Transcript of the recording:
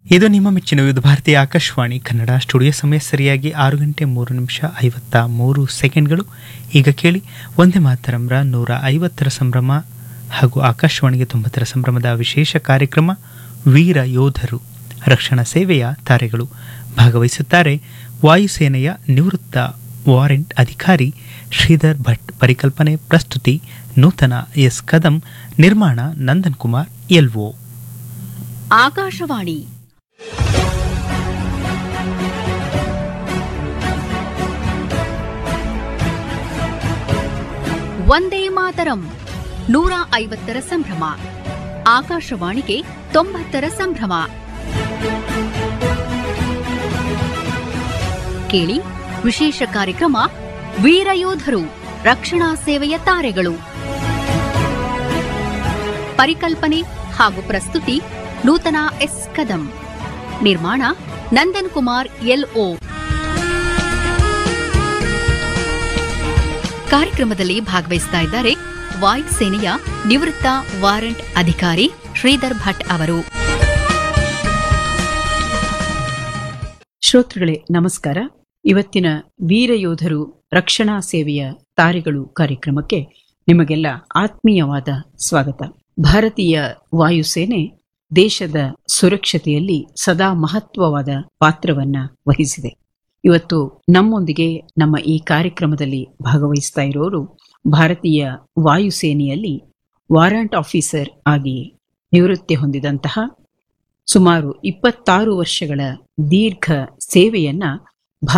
ಇದು ನಿಮ್ಮ ಮೆಚ್ಚಿನ ವಿವಿಧ ಭಾರತೀಯ ಆಕಾಶವಾಣಿ ಕನ್ನಡ ಸ್ಟುಡಿಯೋ ಸಮಯ ಸರಿಯಾಗಿ ಆರು ಗಂಟೆ ಮೂರು ನಿಮಿಷ ಐವತ್ತ ಮೂರು ಸೆಕೆಂಡ್ಗಳು ಈಗ ಕೇಳಿ ಒಂದೇ ಮಾತರಂರ ನೂರ ಐವತ್ತರ ಸಂಭ್ರಮ ಹಾಗೂ ಆಕಾಶವಾಣಿಗೆ ತೊಂಬತ್ತರ ಸಂಭ್ರಮದ ವಿಶೇಷ ಕಾರ್ಯಕ್ರಮ ವೀರ ಯೋಧರು ರಕ್ಷಣಾ ಸೇವೆಯ ತಾರೆಗಳು ಭಾಗವಹಿಸುತ್ತಾರೆ ವಾಯುಸೇನೆಯ ನಿವೃತ್ತ ವಾರೆಂಟ್ ಅಧಿಕಾರಿ ಶ್ರೀಧರ್ ಭಟ್ ಪರಿಕಲ್ಪನೆ ಪ್ರಸ್ತುತಿ ನೂತನ ಎಸ್ ಕದಂ ನಿರ್ಮಾಣ ನಂದನ್ ಕುಮಾರ್ ಎಲ್ಒ ಆಕಾಶವಾಣಿ ವಂದೇ ಮಾತರಂ ನೂರ ಐವತ್ತರ ಸಂಭ್ರಮ ಆಕಾಶವಾಣಿಗೆ ತೊಂಬತ್ತರ ಸಂಭ್ರಮ ಕೇಳಿ ವಿಶೇಷ ಕಾರ್ಯಕ್ರಮ ವೀರಯೋಧರು ರಕ್ಷಣಾ ಸೇವೆಯ ತಾರೆಗಳು ಪರಿಕಲ್ಪನೆ ಹಾಗೂ ಪ್ರಸ್ತುತಿ ನೂತನ ಎಸ್ ಕದಂ ನಿರ್ಮಾಣ ನಂದನ್ ಕುಮಾರ್ ಎಲ್ಒ ಕಾರ್ಯಕ್ರಮದಲ್ಲಿ ಭಾಗವಹಿಸ್ತಾ ಇದ್ದಾರೆ ವಾಯುಸೇನೆಯ ನಿವೃತ್ತ ವಾರಂಟ್ ಅಧಿಕಾರಿ ಶ್ರೀಧರ್ ಭಟ್ ಅವರು ಶ್ರೋತೃಗಳೇ ನಮಸ್ಕಾರ ಇವತ್ತಿನ ವೀರಯೋಧರು ರಕ್ಷಣಾ ಸೇವೆಯ ತಾರೆಗಳು ಕಾರ್ಯಕ್ರಮಕ್ಕೆ ನಿಮಗೆಲ್ಲ ಆತ್ಮೀಯವಾದ ಸ್ವಾಗತ ಭಾರತೀಯ ವಾಯುಸೇನೆ ದೇಶದ ಸುರಕ್ಷತೆಯಲ್ಲಿ ಸದಾ ಮಹತ್ವವಾದ ಪಾತ್ರವನ್ನ ವಹಿಸಿದೆ ಇವತ್ತು ನಮ್ಮೊಂದಿಗೆ ನಮ್ಮ ಈ ಕಾರ್ಯಕ್ರಮದಲ್ಲಿ ಭಾಗವಹಿಸ್ತಾ ಇರೋರು ಭಾರತೀಯ ವಾಯುಸೇನೆಯಲ್ಲಿ ವಾರಂಟ್ ಆಫೀಸರ್ ಆಗಿ ನಿವೃತ್ತಿ ಹೊಂದಿದಂತಹ ಸುಮಾರು ಇಪ್ಪತ್ತಾರು ವರ್ಷಗಳ ದೀರ್ಘ ಸೇವೆಯನ್ನ